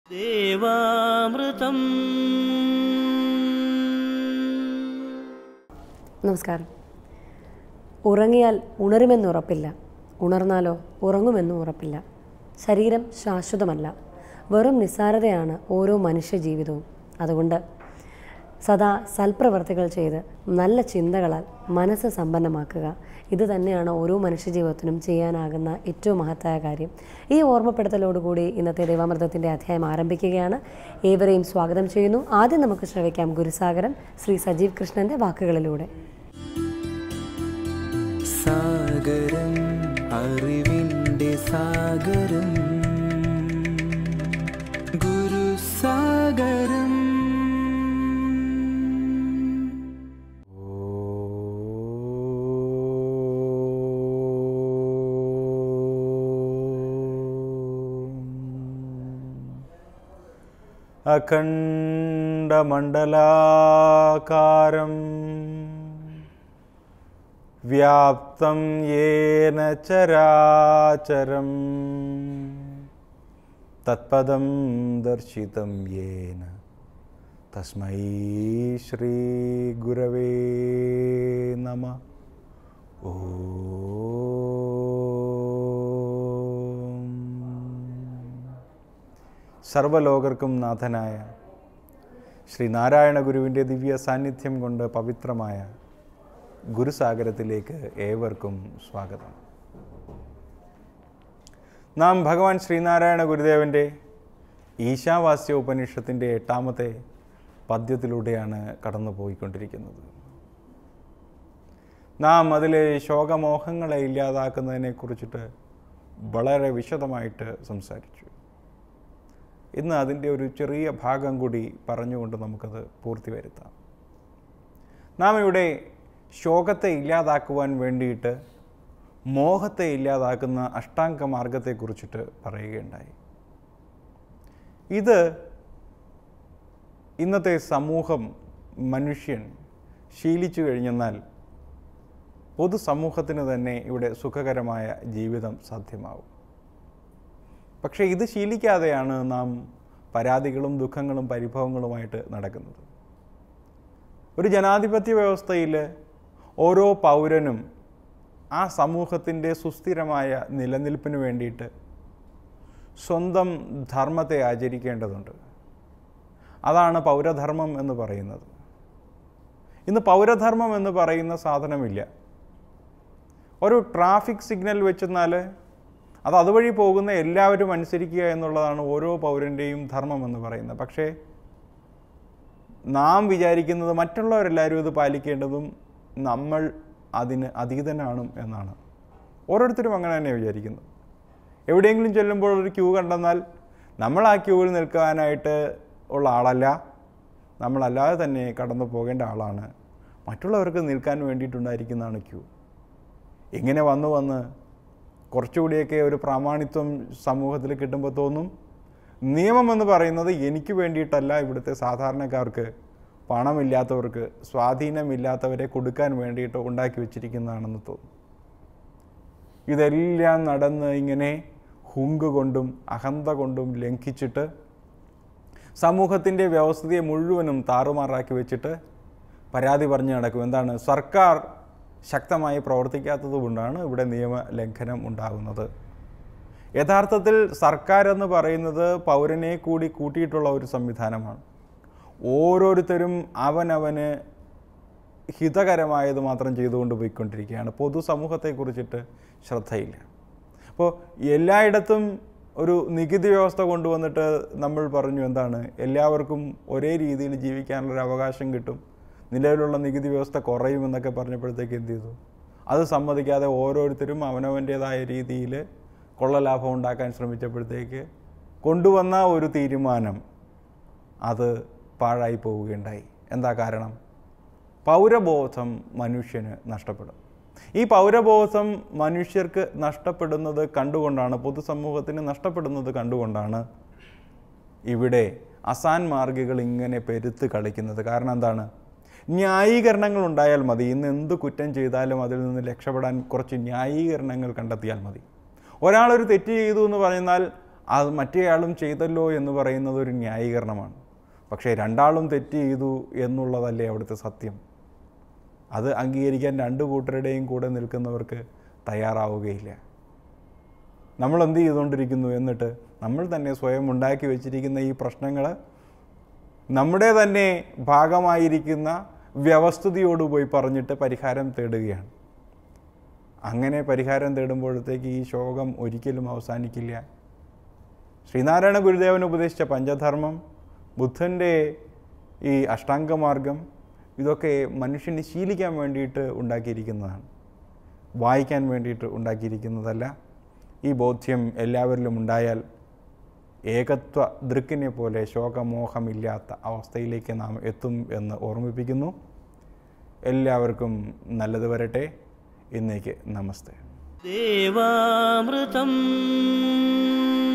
ദേവാമൃതം നമസ്കാരം ഉറങ്ങിയാൽ ഉണരുമെന്ന് ഉറപ്പില്ല ഉണർന്നാലോ ഉറങ്ങുമെന്നും ഉറപ്പില്ല ശരീരം ശാശ്വതമല്ല വെറും നിസ്സാരതയാണ് ഓരോ മനുഷ്യ ജീവിതവും അതുകൊണ്ട് സദാ സൽപ്രവർത്തികൾ ചെയ്ത് നല്ല ചിന്തകളാൽ മനസ്സ് സമ്പന്നമാക്കുക ഇത് തന്നെയാണ് ഓരോ മനുഷ്യജീവിതത്തിനും ചെയ്യാനാകുന്ന ഏറ്റവും മഹത്തായ കാര്യം ഈ ഓർമ്മപ്പെടുത്തലോടുകൂടി ഇന്നത്തെ ദൈവാമൃതത്തിൻ്റെ അധ്യായം ആരംഭിക്കുകയാണ് ഏവരെയും സ്വാഗതം ചെയ്യുന്നു ആദ്യം നമുക്ക് ശ്രവിക്കാം ഗുരുസാഗരം ശ്രീ സജീവ് കൃഷ്ണന്റെ വാക്കുകളിലൂടെ സാഗരം അറിവിൻ്റെ സാഗരം ഗുരുസാഗരം അഖണ്ഡമണ്ഡലാകാരം വ്യാപ്തം യേന ചരാചരം തത്പദം ദർശിതം യേന തസ്മൈ ശ്രീ ഗുരവേ നമ ഓം സർവലോകർക്കും നാഥനായ ശ്രീ നാരായണ ഗുരുവിൻ്റെ ദിവ്യ സാന്നിധ്യം കൊണ്ട് പവിത്രമായ ഗുരുസാഗരത്തിലേക്ക് ഏവർക്കും സ്വാഗതം നാം ഭഗവാൻ ശ്രീനാരായണ ഗുരുദേവൻ്റെ ഈശാവാസ്യ ഉപനിഷത്തിൻ്റെ എട്ടാമത്തെ പദ്യത്തിലൂടെയാണ് കടന്നു പോയിക്കൊണ്ടിരിക്കുന്നത് നാം അതിലെ ശോകമോഹങ്ങളെ ഇല്ലാതാക്കുന്നതിനെ കുറിച്ചിട്ട് വളരെ വിശദമായിട്ട് സംസാരിച്ചു ഇന്ന് അതിൻ്റെ ഒരു ചെറിയ ഭാഗം കൂടി പറഞ്ഞുകൊണ്ട് നമുക്കത് പൂർത്തി വരുത്താം നാം ഇവിടെ ശോകത്തെ ഇല്ലാതാക്കുവാൻ വേണ്ടിയിട്ട് മോഹത്തെ ഇല്ലാതാക്കുന്ന അഷ്ടാംഗ മാർഗത്തെക്കുറിച്ചിട്ട് പറയുകയുണ്ടായി ഇത് ഇന്നത്തെ സമൂഹം മനുഷ്യൻ ശീലിച്ചു കഴിഞ്ഞെന്നാൽ പൊതുസമൂഹത്തിന് തന്നെ ഇവിടെ സുഖകരമായ ജീവിതം സാധ്യമാവും പക്ഷേ ഇത് ശീലിക്കാതെയാണ് നാം പരാതികളും ദുഃഖങ്ങളും പരിഭവങ്ങളുമായിട്ട് നടക്കുന്നത് ഒരു ജനാധിപത്യ വ്യവസ്ഥയിൽ ഓരോ പൗരനും ആ സമൂഹത്തിൻ്റെ സുസ്ഥിരമായ നിലനിൽപ്പിന് വേണ്ടിയിട്ട് സ്വന്തം ധർമ്മത്തെ ആചരിക്കേണ്ടതുണ്ട് അതാണ് പൗരധർമ്മം എന്ന് പറയുന്നത് ഇന്ന് പൗരധർമ്മം എന്ന് പറയുന്ന സാധനമില്ല ഒരു ട്രാഫിക് സിഗ്നൽ വെച്ചെന്നാൽ അത് അതുവഴി പോകുന്ന എല്ലാവരും അനുസരിക്കുക എന്നുള്ളതാണ് ഓരോ പൗരൻ്റെയും ധർമ്മം എന്ന് പറയുന്നത് പക്ഷേ നാം വിചാരിക്കുന്നത് മറ്റുള്ളവരെല്ലാവരും ഇത് പാലിക്കേണ്ടതും നമ്മൾ അതിന് അതീതനാണ് എന്നാണ് ഓരോരുത്തരും അങ്ങനെ തന്നെ വിചാരിക്കുന്നത് എവിടെയെങ്കിലും ചെല്ലുമ്പോൾ ഒരു ക്യൂ കണ്ടെന്നാൽ നമ്മൾ ആ ക്യൂവിൽ നിൽക്കാനായിട്ട് ഉള്ള ആളല്ല നമ്മളല്ലാതെ തന്നെ കടന്നു പോകേണ്ട ആളാണ് മറ്റുള്ളവർക്ക് നിൽക്കാൻ വേണ്ടിയിട്ടുണ്ടായിരിക്കുന്നതാണ് ക്യൂ ഇങ്ങനെ വന്ന് വന്ന് കുറച്ചുകൂടിയൊക്കെ ഒരു പ്രാമാണിത്വം സമൂഹത്തിൽ കിട്ടുമ്പോൾ തോന്നും നിയമം എന്ന് പറയുന്നത് എനിക്ക് വേണ്ടിയിട്ടല്ല ഇവിടുത്തെ സാധാരണക്കാർക്ക് പണമില്ലാത്തവർക്ക് സ്വാധീനമില്ലാത്തവരെ കൊടുക്കാൻ വേണ്ടിയിട്ട് ഉണ്ടാക്കി വെച്ചിരിക്കുന്നതാണെന്ന് തോന്നും ഇതെല്ലാം നടന്ന് ഇങ്ങനെ ഹുങ്ക് കൊണ്ടും അഹന്ത കൊണ്ടും ലംഘിച്ചിട്ട് സമൂഹത്തിൻ്റെ വ്യവസ്ഥയെ മുഴുവനും താറുമാറാക്കി വെച്ചിട്ട് പരാതി പറഞ്ഞു നടക്കും എന്താണ് സർക്കാർ ശക്തമായി പ്രവർത്തിക്കാത്തത് കൊണ്ടാണ് ഇവിടെ നിയമലംഘനം ഉണ്ടാകുന്നത് യഥാർത്ഥത്തിൽ സർക്കാർ എന്ന് പറയുന്നത് പൗരനെ കൂടി കൂട്ടിയിട്ടുള്ള ഒരു സംവിധാനമാണ് ഓരോരുത്തരും അവനവന് ഹിതകരമായത് മാത്രം ചെയ്തുകൊണ്ട് പോയിക്കൊണ്ടിരിക്കുകയാണ് പൊതുസമൂഹത്തെക്കുറിച്ചിട്ട് ശ്രദ്ധയില്ല അപ്പോൾ എല്ലായിടത്തും ഒരു നികുതി വ്യവസ്ഥ കൊണ്ടുവന്നിട്ട് നമ്മൾ പറഞ്ഞു എന്താണ് എല്ലാവർക്കും ഒരേ രീതിയിൽ ജീവിക്കാനുള്ളൊരു അവകാശം കിട്ടും നിലവിലുള്ള നികുതി വ്യവസ്ഥ കുറയുമെന്നൊക്കെ പറഞ്ഞപ്പോഴത്തേക്ക് എന്ത് ചെയ്തു അത് സമ്മതിക്കാതെ ഓരോരുത്തരും അവനവൻ്റേതായ രീതിയിൽ കൊള്ളലാഭം ഉണ്ടാക്കാൻ ശ്രമിച്ചപ്പോഴത്തേക്ക് കൊണ്ടുവന്ന ഒരു തീരുമാനം അത് പാഴായി പോവുകയുണ്ടായി എന്താ കാരണം പൗരബോധം മനുഷ്യന് നഷ്ടപ്പെടും ഈ പൗരബോധം മനുഷ്യർക്ക് നഷ്ടപ്പെടുന്നത് കണ്ടുകൊണ്ടാണ് പൊതുസമൂഹത്തിന് നഷ്ടപ്പെടുന്നത് കണ്ടുകൊണ്ടാണ് ഇവിടെ അസാൻ മാർഗികൾ ഇങ്ങനെ പെരുത്ത് കളിക്കുന്നത് കാരണം എന്താണ് ന്യായീകരണങ്ങൾ ഉണ്ടായാൽ മതി ഇന്ന് എന്ത് കുറ്റം ചെയ്താലും അതിൽ നിന്ന് രക്ഷപ്പെടാൻ കുറച്ച് ന്യായീകരണങ്ങൾ കണ്ടെത്തിയാൽ മതി ഒരാളൊരു തെറ്റ് ചെയ്തു എന്ന് പറഞ്ഞാൽ അത് മറ്റേയാളും ചെയ്തല്ലോ എന്ന് പറയുന്നത് ഒരു ന്യായീകരണമാണ് പക്ഷേ രണ്ടാളും തെറ്റ് ചെയ്തു എന്നുള്ളതല്ലേ അവിടുത്തെ സത്യം അത് അംഗീകരിക്കാൻ രണ്ട് കൂട്ടരുടെയും കൂടെ നിൽക്കുന്നവർക്ക് തയ്യാറാവുകയില്ല നമ്മൾ എന്ത് ചെയ്തുകൊണ്ടിരിക്കുന്നു എന്നിട്ട് നമ്മൾ തന്നെ സ്വയം ഉണ്ടാക്കി വെച്ചിരിക്കുന്ന ഈ പ്രശ്നങ്ങൾ നമ്മുടെ തന്നെ ഭാഗമായിരിക്കുന്ന വ്യവസ്ഥിതിയോട് പോയി പറഞ്ഞിട്ട് പരിഹാരം തേടുകയാണ് അങ്ങനെ പരിഹാരം തേടുമ്പോഴത്തേക്ക് ഈ ശോകം ഒരിക്കലും അവസാനിക്കില്ല ശ്രീനാരായണ ഗുരുദേവൻ ഉപദേശിച്ച പഞ്ചധർമ്മം ബുദ്ധൻ്റെ ഈ അഷ്ടാംഗമാർഗം ഇതൊക്കെ മനുഷ്യന് ശീലിക്കാൻ വേണ്ടിയിട്ട് ഉണ്ടാക്കിയിരിക്കുന്നതാണ് വായിക്കാൻ വേണ്ടിയിട്ട് ഉണ്ടാക്കിയിരിക്കുന്നതല്ല ഈ ബോധ്യം എല്ലാവരിലും ഉണ്ടായാൽ ഏകത്വ ദൃക്കിനെ പോലെ ശോകമോഹമില്ലാത്ത അവസ്ഥയിലേക്ക് നാം എത്തും എന്ന് ഓർമ്മിപ്പിക്കുന്നു എല്ലാവർക്കും നല്ലത് വരട്ടെ ഇന്നേക്ക് നമസ്തേ देवामृतम्